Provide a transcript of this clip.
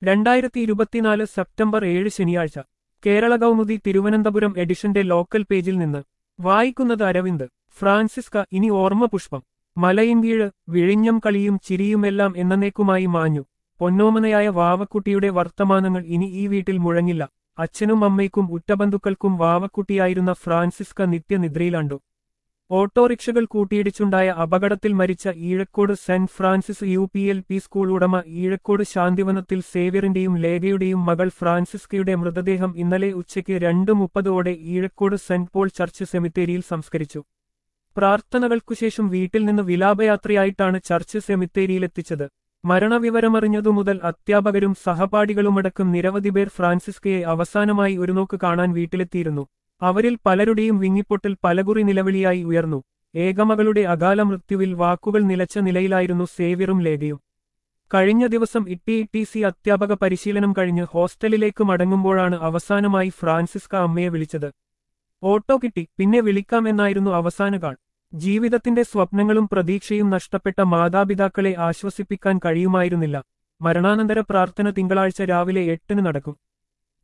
രണ്ടായിരത്തി ഇരുപത്തിനാല് സെപ്റ്റംബർ ഏഴ് ശനിയാഴ്ച കേരള കൗമുദി തിരുവനന്തപുരം എഡിഷന്റെ ലോക്കൽ പേജിൽ നിന്ന് വായിക്കുന്നത് അരവിന്ദ് ഫ്രാൻസിസ്ക ഇനി ഓർമ്മ പുഷ്പം മലയിൻകീഴ് വിഴിഞ്ഞം കളിയും ചിരിയുമെല്ലാം എന്നേക്കുമായി മാഞ്ഞു പൊന്നോമനയായ വാവക്കുട്ടിയുടെ വർത്തമാനങ്ങൾ ഇനി ഈ വീട്ടിൽ മുഴങ്ങില്ല അച്ഛനും അമ്മയ്ക്കും ഉറ്റബന്ധുക്കൾക്കും വാവക്കുട്ടിയായിരുന്ന ഫ്രാൻസിസ്ക നിത്യനിദ്രയിലാണ്ടു ഓട്ടോറിക്ഷകൾ കൂട്ടിയിടിച്ചുണ്ടായ അപകടത്തിൽ മരിച്ച Eezhakkode Saint Francis U P L P school ഉടമ ഈഴക്കോട് ശാന്തിവനത്തിൽ സേവ്യറിന്റെയും ലേഖയുടെയും മകൾ ഫ്രാൻസിസ്കയുടെ മൃതദേഹം ഇന്നലെ ഉച്ചയ്ക്ക് രണ്ട് മുപ്പതോടെ ഈഴക്കോട് സെന്റ് പോൾ ചർച്ച് സെമിത്തേരിയിൽ സംസ്കരിച്ചു പ്രാർത്ഥനകൾക്കുശേഷം വീട്ടിൽ നിന്ന് വിലാപയാത്രയായിട്ടാണ് ചർച്ച് സെമിത്തേരിയിലെത്തിച്ചത് മരണവിവരമറിഞ്ഞതു മുതൽ അധ്യാപകരും സഹപാഠികളുമടക്കം നിരവധി പേർ ഫ്രാൻസിസ്കയെ അവസാനമായി ഒരു നോക്ക് കാണാൻ വീട്ടിലെത്തിയിരുന്നു അവരിൽ പലരുടെയും വിങ്ങിപ്പൊട്ടൽ പലകുറി നിലവിളിയായി ഉയർന്നു ഏകമകളുടെ അകാല മൃത്യുവിൽ വാക്കുകൾ നിലച്ച നിലയിലായിരുന്നു സേവ്യറും ലേഖയും കഴിഞ്ഞ ദിവസം ഇട്ടി ടി സി അധ്യാപക പരിശീലനം കഴിഞ്ഞ് ഹോസ്റ്റലിലേക്ക് മടങ്ങുമ്പോഴാണ് അവസാനമായി ഫ്രാൻസിസ്ക അമ്മയെ വിളിച്ചത് ഓട്ടോ കിട്ടി പിന്നെ വിളിക്കാം എന്നായിരുന്നു അവസാന കാൾ ജീവിതത്തിന്റെ സ്വപ്നങ്ങളും പ്രതീക്ഷയും നഷ്ടപ്പെട്ട മാതാപിതാക്കളെ ആശ്വസിപ്പിക്കാൻ കഴിയുമായിരുന്നില്ല മരണാനന്തര പ്രാർത്ഥന തിങ്കളാഴ്ച രാവിലെ എട്ടിന് നടക്കും